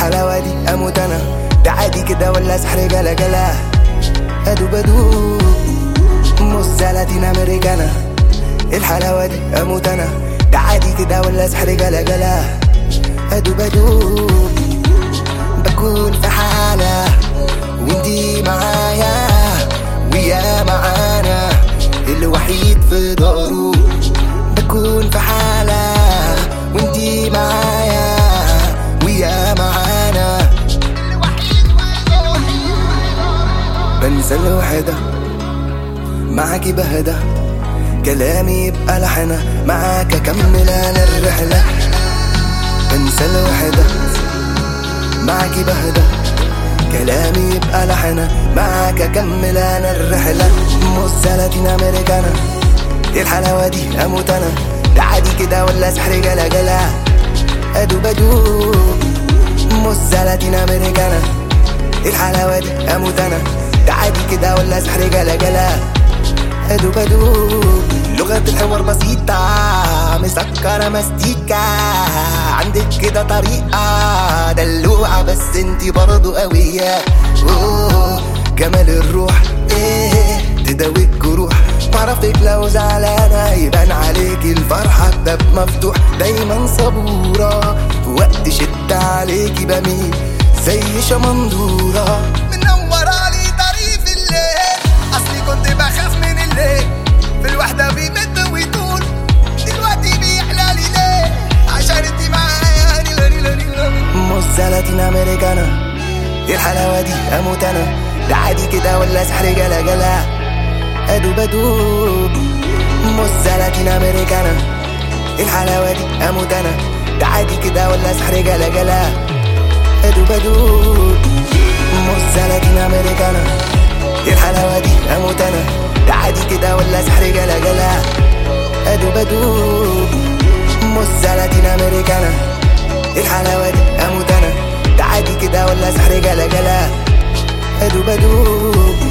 الحلاوة دي اموت انا ده عادي كده ولا سحر جلا جلا ادوب ادوب موزة لاتين امريكانا الحلاوة دي اموت انا ده عادي كده ولا سحر جلا جلا ادوب ادوب بكون في حالة وانتي معايا ويا معانا الوحيد في داره بكون في حالة وانتي معايا ويا معانا بنسى الوحدة معاكي بهدى كلامي يبقى لحنة معاك اكمل انا الرحلة بنسى الوحدة معاكي بهدى كلامي يبقى لحنة معاك اكمل انا الرحلة موزة لاتين امريكانا ايه الحلاوة دي اموت انا ده عادي كده ولا سحر جلا جلا ادوب ادوب موزة لاتين امريكانا ايه الحلاوة دي اموت انا ده عادي كده ولا سحر جلا جلا ادوب ادوب لغة الحوار بسيطة مسكرة مستيكة عندك كده طريقة دلوعة بس انتي برضو قوية أوه جمال الروح ايه تداوي الجروح بعرفك لو زعلانة يبان عليكي الفرحة باب مفتوح دايما صبورة وقت شدة عليكي بميل زي شمندورة منورة لي طريق في الليل اصلي كنت بخاف من الليل في الوحدة بيمد ويطول دلوقتي بيحلى لي ليه عشان انتي معايا ليلا ليلا ليلا موزة لاتين امريكانا ايه الحلاوة دي اموت انا ده عادي كده ولا سحر جلا جلا ادوب ادوب موزة لاتين امريكانا ايه الحلاوة دي اموت انا ده عادي كده ولا سحر جلا جلا ادوب ادوب موزة لاتين امريكانا ايه الحلاوة دي اموت انا ده عادي كده ولا سحر جلا جلا ادوب ادوب موزة لاتين امريكانا ايه الحلاوة دي اموت انا ده عادي كده ولا سحر جلا جلا ادوب ادوب